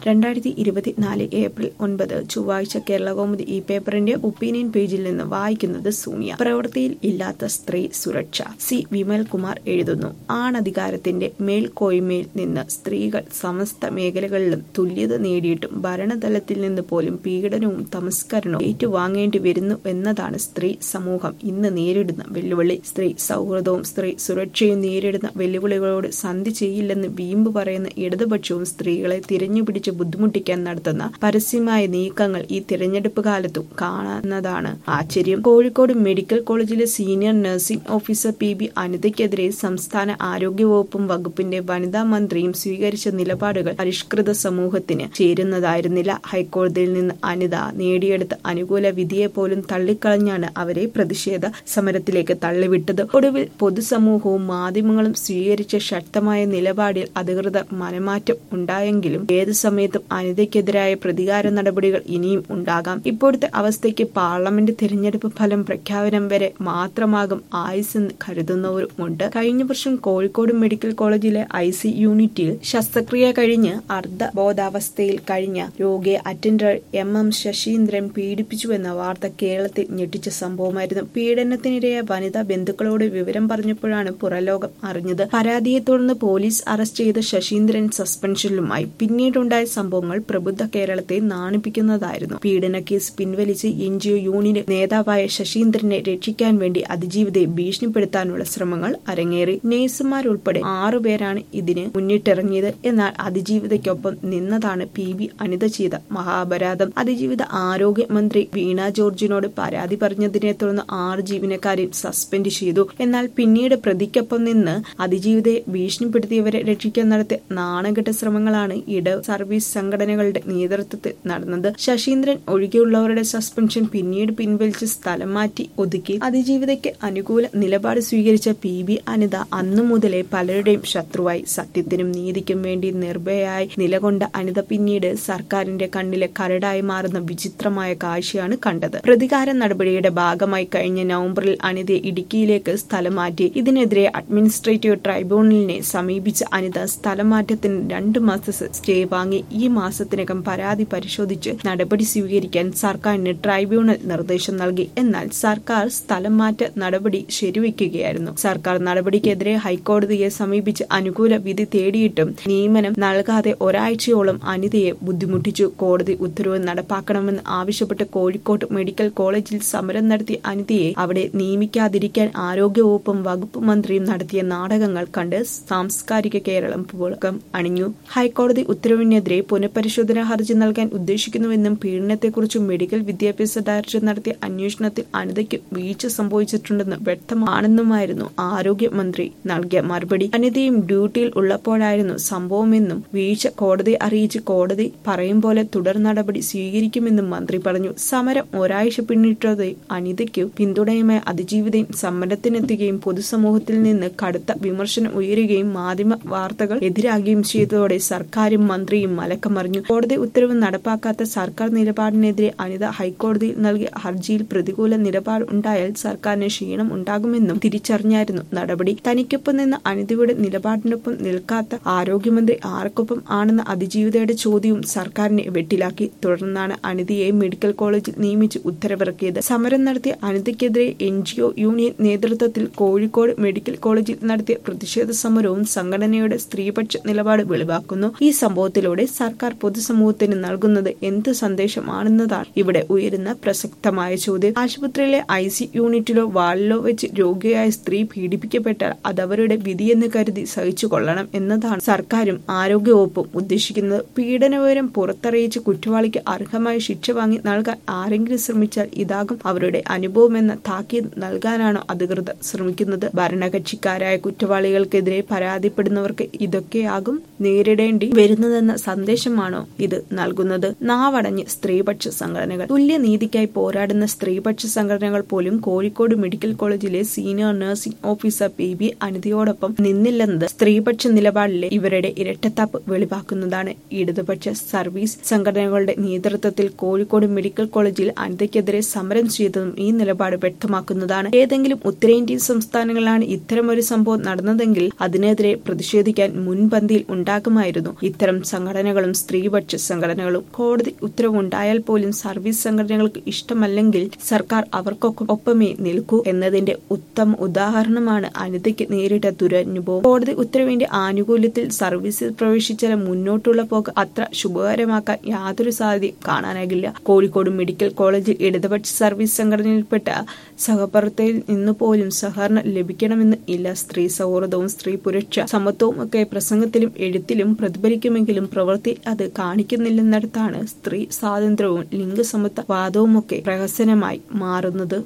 രണ്ടായിരത്തി ഇരുപത്തിനാല് ഏപ്രിൽ ഒൻപത് ചൊവ്വാഴ്ച കേരളകൗമുദി ഈ പേപ്പറിന്റെ ഒപ്പീനിയൻ പേജിൽ നിന്ന് വായിക്കുന്നത് സൂനിയ പ്രവൃത്തിയിൽ ഇല്ലാത്ത സ്ത്രീ സുരക്ഷ സി വിമൽ കുമാർ എഴുതുന്നു ആണധികാരത്തിന്റെ മേൽക്കോയ്മയിൽ നിന്ന് സ്ത്രീകൾ സമസ്ത മേഖലകളിലും തുല്യത നേടിയിട്ടും ഭരണതലത്തിൽ നിന്ന് പോലും പീഡനവും തമസ്കരണവും ഏറ്റുവാങ്ങേണ്ടി വരുന്നു എന്നതാണ് സ്ത്രീ സമൂഹം ഇന്ന് നേരിടുന്ന വെല്ലുവിളി സ്ത്രീ സൗഹൃദവും സ്ത്രീ സുരക്ഷയും നേരിടുന്ന വെല്ലുവിളികളോട് സന്ധി ചെയ്യില്ലെന്ന് വീമ്പ് പറയുന്ന ഇടതുപക്ഷവും സ്ത്രീകളെ തിരഞ്ഞുപിടിച്ച് ബുദ്ധിമുട്ടിക്കാൻ നടത്തുന്ന പരസ്യമായ നീക്കങ്ങൾ ഈ തിരഞ്ഞെടുപ്പ് കാലത്തും കാണുന്നതാണ് ആശ്ചര്യം കോഴിക്കോട് മെഡിക്കൽ കോളേജിലെ senior nursing officer P B അനിതയ്ക്കെതിരെ സംസ്ഥാന ആരോഗ്യവകുപ്പും വകുപ്പിന്റെ വനിതാ മന്ത്രിയും സ്വീകരിച്ച നിലപാടുകൾ പരിഷ്കൃത സമൂഹത്തിന് ചേരുന്നതായിരുന്നില്ല ഹൈക്കോടതിയിൽ നിന്ന് അനിത നേടിയെടുത്ത അനുകൂല വിധിയെ പോലും തള്ളിക്കളഞ്ഞാണ് അവരെ പ്രതിഷേധ സമരത്തിലേക്ക് തള്ളിവിട്ടത് ഒടുവിൽ പൊതുസമൂഹവും മാധ്യമങ്ങളും സ്വീകരിച്ച ശക്തമായ നിലപാടിൽ അധികൃതർ മനമാറ്റം ഉണ്ടായെങ്കിലും ഏത് സമയത്തും അനിതയ്ക്കെതിരായ പ്രതികാര നടപടികൾ ഇനിയും ഉണ്ടാകാം ഇപ്പോഴത്തെ അവസ്ഥയ്ക്ക് പാർലമെന്റ് തിരഞ്ഞെടുപ്പ് ഫലം പ്രഖ്യാപനം വരെ മാത്രമാകും ആയുസെന്ന് കരുതുന്നവരുമുണ്ട് കഴിഞ്ഞ വർഷം കോഴിക്കോട് മെഡിക്കൽ കോളേജിലെ ഐ സി യൂണിറ്റിൽ ശസ്ത്രക്രിയ കഴിഞ്ഞ് അർദ്ധബോധാവസ്ഥയിൽ കഴിഞ്ഞ രോഗിയെ അറ്റൻഡർ എം എം ശശീന്ദ്രൻ പീഡിപ്പിച്ചുവെന്ന വാർത്ത കേരളത്തിൽ ഞെട്ടിച്ച സംഭവമായിരുന്നു പീഡനത്തിനിരയായ വനിതാ ബന്ധുക്കളോട് വിവരം പറഞ്ഞപ്പോഴാണ് പുറലോകം അറിഞ്ഞത് പരാതിയെ തുടർന്ന് പോലീസ് അറസ്റ്റ് ചെയ്ത ശശീന്ദ്രൻ സസ്പെൻഷനിലുമായി പിന്നീടുണ്ടായ സംഭവങ്ങൾ പ്രബുദ്ധ കേരളത്തെ നാണിപ്പിക്കുന്നതായിരുന്നു പീഡന കേസ് പിൻവലിച്ച് എൻ ജി ഒ യൂണിയൻ നേതാവായ ശശീന്ദ്രനെ രക്ഷിക്കാൻ വേണ്ടി അതിജീവിതയെ ഭീഷണിപ്പെടുത്താനുള്ള ശ്രമങ്ങൾ അരങ്ങേറി നേഴ്സുമാരുൾപ്പെടെ ആറുപേരാണ് ഇതിന് മുന്നിട്ടിറങ്ങിയത് എന്നാൽ അതിജീവിതയ്ക്കൊപ്പം നിന്നതാണ് പി ബി അനിത ചെയ്ത മഹാപരാധം അതിജീവിത ആരോഗ്യമന്ത്രി വീണ ജോർജിനോട് പരാതി പറഞ്ഞതിനെ തുടർന്ന് ആറ് ജീവനക്കാരെയും സസ്പെൻഡ് ചെയ്തു എന്നാൽ പിന്നീട് പ്രതിക്കൊപ്പം നിന്ന് അതിജീവിതയെ ഭീഷണിപ്പെടുത്തിയവരെ രക്ഷിക്കാൻ നടത്തിയ നാണകെട്ട ശ്രമങ്ങളാണ് ഇട സർവീസ് സംഘടനകളുടെ നേതൃത്വത്തിൽ നടന്നത് ശശീന്ദ്രൻ ഒഴികെയുള്ളവരുടെ സസ്പെൻഷൻ പിന്നീട് പിൻവലിച്ച് സ്ഥലം മാറ്റി ഒതുക്കി അതിജീവിതയ്ക്ക് അനുകൂല നിലപാട് സ്വീകരിച്ച പി ബി അനിത അന്നു മുതലേ പലരുടെയും ശത്രുവായി സത്യത്തിനും നീതിക്കും വേണ്ടി നിർഭയായി നിലകൊണ്ട അനിത പിന്നീട് സർക്കാരിന്റെ കണ്ണിലെ കരടായി മാറുന്ന വിചിത്രമായ കാഴ്ചയാണ് കണ്ടത് പ്രതികാര നടപടിയുടെ ഭാഗമായി കഴിഞ്ഞ നവംബറിൽ അനിതയെ ഇടുക്കിയിലേക്ക് സ്ഥലം മാറ്റി ഇതിനെതിരെ അഡ്മിനിസ്ട്രേറ്റീവ് ട്രൈബ്യൂണലിനെ സമീപിച്ച അനിത സ്ഥലം മാറ്റത്തിന് രണ്ട് മാസ സ്റ്റേ വാങ്ങി ഈ മാസത്തിനകം പരാതി പരിശോധിച്ച് നടപടി സ്വീകരിക്കാൻ സർക്കാരിന് ട്രൈബ്യൂണൽ നിർദ്ദേശം നൽകി എന്നാൽ സർക്കാർ സ്ഥലം മാറ്റ നടപടി ശരിവെക്കുകയായിരുന്നു സർക്കാർ നടപടിക്കെതിരെ ഹൈക്കോടതിയെ സമീപിച്ച് അനുകൂല വിധി തേടിയിട്ടും നിയമനം നൽകാതെ ഒരാഴ്ചയോളം അനിതയെ ബുദ്ധിമുട്ടിച്ചു കോടതി ഉത്തരവ് നടപ്പാക്കണമെന്ന് ആവശ്യപ്പെട്ട് കോഴിക്കോട് മെഡിക്കൽ കോളേജിൽ സമരം നടത്തിയ അനിതയെ അവിടെ നിയമിക്കാതിരിക്കാൻ ആരോഗ്യവകുപ്പും വകുപ്പ് മന്ത്രിയും നടത്തിയ നാടകങ്ങൾ കണ്ട് സാംസ്കാരിക കേരളം പുളക്കം അണിഞ്ഞു ഹൈക്കോടതി ഉത്തരവിനെതിരെ പുനഃപരിശോധനാ ഹർജി നൽകാൻ ഉദ്ദേശിക്കുന്നുവെന്നും പീഡനത്തെക്കുറിച്ച് മെഡിക്കൽ വിദ്യാഭ്യാസ ഡയറക്ടർ നടത്തിയ അന്വേഷണത്തിൽ അനിതയ്ക്ക് വീഴ്ച സംഭവിച്ചിട്ടുണ്ടെന്ന് വ്യക്തമാണെന്നുമായിരുന്നു ആരോഗ്യമന്ത്രി നൽകിയ മറുപടി അനിതയും ഡ്യൂട്ടിയിൽ ഉള്ളപ്പോഴായിരുന്നു സംഭവമെന്നും വീഴ്ച കോടതി അറിയിച്ച് കോടതി പറയും പോലെ തുടർ നടപടി സ്വീകരിക്കുമെന്നും മന്ത്രി പറഞ്ഞു സമരം ഒരാഴ്ച പിന്നിട്ടത് അനിതയ്ക്കു പിന്തുണയുമായി അതിജീവിതയും സമരത്തിനെത്തുകയും പൊതുസമൂഹത്തിൽ നിന്ന് കടുത്ത വിമർശനം ഉയരുകയും മാധ്യമ വാർത്തകൾ എതിരാകുകയും ചെയ്തതോടെ സർക്കാരും മന്ത്രിയും മലക്കമറിഞ്ഞു കോടതി ഉത്തരവ് നടപ്പാക്കാത്ത സർക്കാർ നിലപാടിനെതിരെ അനിത ഹൈക്കോടതിയിൽ നൽകിയ ഹർജിയിൽ പ്രതികൂല നിലപാട് ഉണ്ടായാൽ സർക്കാരിന് ക്ഷീണം ഉണ്ടാകുമെന്നും തിരിച്ചറിഞ്ഞായിരുന്നു നടപടി തനിക്കൊപ്പം നിന്ന് അനിതയുടെ നിലപാടിനൊപ്പം നിൽക്കാത്ത ആരോഗ്യമന്ത്രി ആർക്കൊപ്പം ആണെന്ന അതിജീവിതയുടെ ചോദ്യവും സർക്കാരിനെ വെട്ടിലാക്കി തുടർന്നാണ് അനിതയെ മെഡിക്കൽ കോളേജിൽ നിയമിച്ച് ഉത്തരവിറക്കിയത് സമരം നടത്തിയ അനിതയ്ക്കെതിരെ എൻ ജി ഒ യൂണിയൻ നേതൃത്വത്തിൽ കോഴിക്കോട് മെഡിക്കൽ കോളേജിൽ നടത്തിയ പ്രതിഷേധ സമരവും സംഘടനയുടെ സ്ത്രീപക്ഷ നിലപാട് വെളിവാക്കുന്നു ഈ സംഭവത്തിലൂടെ സർക്കാർ പൊതുസമൂഹത്തിന് നൽകുന്നത് എന്ത് സന്ദേശമാണെന്നതാണ് ഇവിടെ ഉയരുന്ന പ്രസക്തമായ ചോദ്യം ആശുപത്രിയിലെ ഐ സി യൂണിറ്റിലോ വാളിലോ വെച്ച് രോഗിയായ സ്ത്രീ പീഡിപ്പിക്കപ്പെട്ടാൽ അതവരുടെ വിധിയെന്ന് കരുതി സഹിച്ചു കൊള്ളണം എന്നതാണ് സർക്കാരും ആരോഗ്യവകുപ്പും ഉദ്ദേശിക്കുന്നത് പീഡനവിവരം പുറത്തറിയിച്ച് കുറ്റവാളിക്ക് അർഹമായ ശിക്ഷ വാങ്ങി നൽകാൻ ആരെങ്കിലും ശ്രമിച്ചാൽ ഇതാകും അവരുടെ അനുഭവമെന്ന താക്കീത് നൽകാനാണോ അധികൃതർ ശ്രമിക്കുന്നത് ഭരണകക്ഷിക്കാരായ കുറ്റവാളികൾക്കെതിരെ പരാതിപ്പെടുന്നവർക്ക് ഇതൊക്കെയാകും നേരിടേണ്ടി വരുന്നതെന്ന സന്ദേശമാണോ ഇത് നൽകുന്നത് നാവടഞ്ഞ് സ്ത്രീപക്ഷ സംഘടനകൾ തുല്യനീതിക്കായി പോരാടുന്ന സ്ത്രീപക്ഷ സംഘടനകൾ പോലും കോഴിക്കോട് മെഡിക്കൽ കോളേജിലെ senior nursing officer P B അനിതയോടൊപ്പം നിന്നില്ലെന്നത് സ്ത്രീപക്ഷ നിലപാടിലെ ഇവരുടെ ഇരട്ടത്താപ്പ് വെളിവാക്കുന്നതാണ് ഇടതുപക്ഷ സർവീസ് സംഘടനകളുടെ നേതൃത്വത്തിൽ കോഴിക്കോട് മെഡിക്കൽ കോളേജിൽ അനിതയ്ക്കെതിരെ സമരം ചെയ്തതും ഈ നിലപാട് വ്യക്തമാക്കുന്നതാണ് ഏതെങ്കിലും ഉത്തരേന്ത്യൻ സംസ്ഥാനങ്ങളിലാണ് ഇത്തരമൊരു സംഭവം നടന്നതെങ്കിൽ അതിനെതിരെ പ്രതിഷേധിക്കാൻ മുൻപന്തിയിൽ ഉണ്ടാകുമായിരുന്നു ഇത്തരം സംഘടനകൾ സംഘടനകളും സ്ത്രീപക്ഷ സംഘടനകളും കോടതി ഉത്തരവുണ്ടായാൽ പോലും സർവീസ് സംഘടനകൾക്ക് ഇഷ്ടമല്ലെങ്കിൽ സർക്കാർ അവർക്കൊക്കെ ഒപ്പമേ നിൽക്കൂ എന്നതിന്റെ ഉത്തമ ഉദാഹരണമാണ് അനിതയ്ക്ക് നേരിട്ട ദുരനുഭവം കോടതി ഉത്തരവിന്റെ ആനുകൂല്യത്തിൽ സർവീസിൽ പ്രവേശിച്ചാൽ മുന്നോട്ടുള്ള പോക്ക് അത്ര ശുഭകരമാക്കാൻ യാതൊരു സാധ്യതയും കാണാനാകില്ല കോഴിക്കോട് മെഡിക്കൽ കോളേജിൽ ഇടതുപക്ഷ സർവീസ് സംഘടനയിൽപ്പെട്ട സഹപ്രവർത്തകരിൽ നിന്ന് പോലും സഹകരണം ലഭിക്കണമെന്ന് ഇല്ല സ്ത്രീ സൗഹൃദവും സ്ത്രീ പുരക്ഷ സമത്വവും ഒക്കെ പ്രസംഗത്തിലും എഴുത്തിലും പ്രതിഫലിക്കുമെങ്കിലും പ്രവൃത്തിയിൽ അത് കാണിക്കുന്നില്ലെന്നിടത്താണ് സ്ത്രീ സ്വാതന്ത്ര്യവും ലിംഗസമത്വ വാദവുമൊക്കെ പ്രഹസനമായി മാറുന്നത്